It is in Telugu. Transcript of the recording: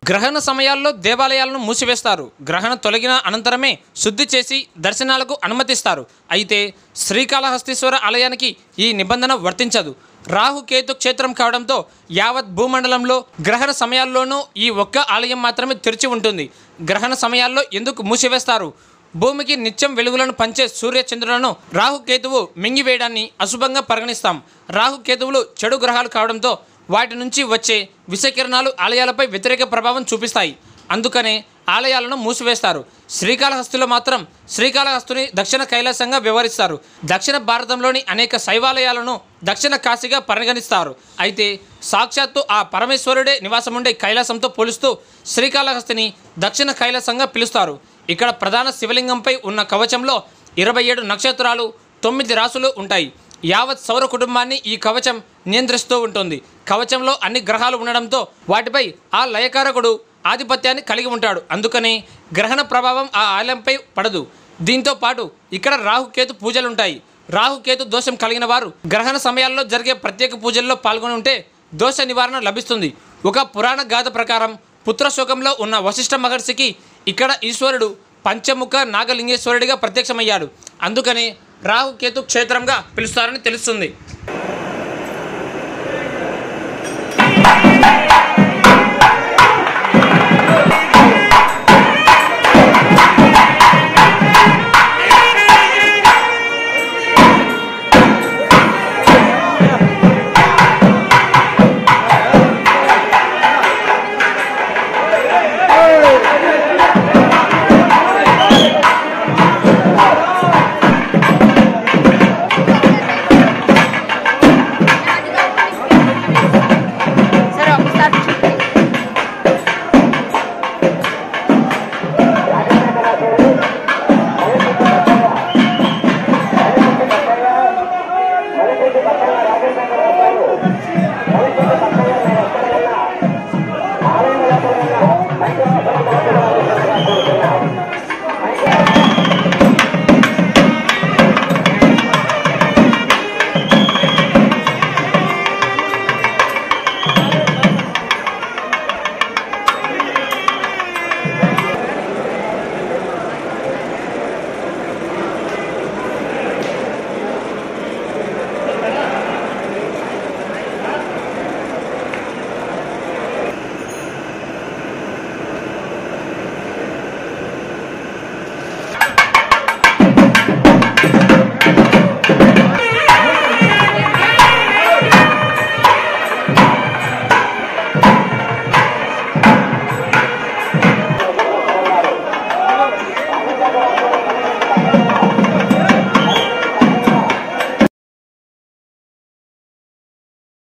గ్రహణ సమయాల్లో దేవాలయాలను మూసివేస్తారు గ్రహణం తొలగిన అనంతరమే శుద్ధి చేసి దర్శనాలకు అనుమతిస్తారు అయితే శ్రీకాళహస్తీశ్వర ఆలయానికి ఈ నిబంధన వర్తించదు రాహు కేతు క్షేత్రం కావడంతో యావత్ భూమండలంలో గ్రహణ సమయాల్లోనూ ఈ ఒక్క ఆలయం మాత్రమే తెరిచి ఉంటుంది గ్రహణ సమయాల్లో ఎందుకు మూసివేస్తారు భూమికి నిత్యం వెలుగులను పంచే సూర్య చంద్రులను రాహుకేతువు మింగివేయడాన్ని అశుభంగా పరిగణిస్తాం రాహుకేతువులు చెడు గ్రహాలు కావడంతో వాటి నుంచి వచ్చే విషకిరణాలు ఆలయాలపై వ్యతిరేక ప్రభావం చూపిస్తాయి అందుకనే ఆలయాలను మూసివేస్తారు శ్రీకాళహస్తిలో మాత్రం శ్రీకాళహస్తిని దక్షిణ కైలాసంగా వ్యవహరిస్తారు దక్షిణ భారతంలోని అనేక శైవాలయాలను దక్షిణ కాశీగా పరిగణిస్తారు అయితే సాక్షాత్తు ఆ పరమేశ్వరుడే నివాసముండే కైలాసంతో పోలుస్తూ శ్రీకాళహస్తిని దక్షిణ కైలాసంగా పిలుస్తారు ఇక్కడ ప్రధాన శివలింగంపై ఉన్న కవచంలో ఇరవై ఏడు నక్షత్రాలు తొమ్మిది రాసులు ఉంటాయి యావత్ సౌర కుటుంబాన్ని ఈ కవచం నియంత్రిస్తూ ఉంటుంది కవచంలో అన్ని గ్రహాలు ఉండడంతో వాటిపై ఆ లయకారకుడు ఆధిపత్యాన్ని కలిగి ఉంటాడు అందుకని గ్రహణ ప్రభావం ఆ ఆలయంపై పడదు దీంతో పాటు ఇక్కడ రాహుకేతు పూజలు ఉంటాయి రాహుకేతు దోషం కలిగిన వారు గ్రహణ సమయాల్లో జరిగే ప్రత్యేక పూజల్లో పాల్గొని ఉంటే దోష నివారణ లభిస్తుంది ఒక పురాణ గాథ ప్రకారం పుత్రశోకంలో ఉన్న వశిష్ఠ మహర్షికి ఇక్కడ ఈశ్వరుడు పంచముఖ నాగలింగేశ్వరుడిగా ప్రత్యక్షమయ్యాడు అందుకని రాహుకేతు క్షేత్రంగా పిలుస్తారని తెలుస్తుంది సరే ఒకసారి చూడండి మరికొద్ది పక్కన రాజేంద్ర గారు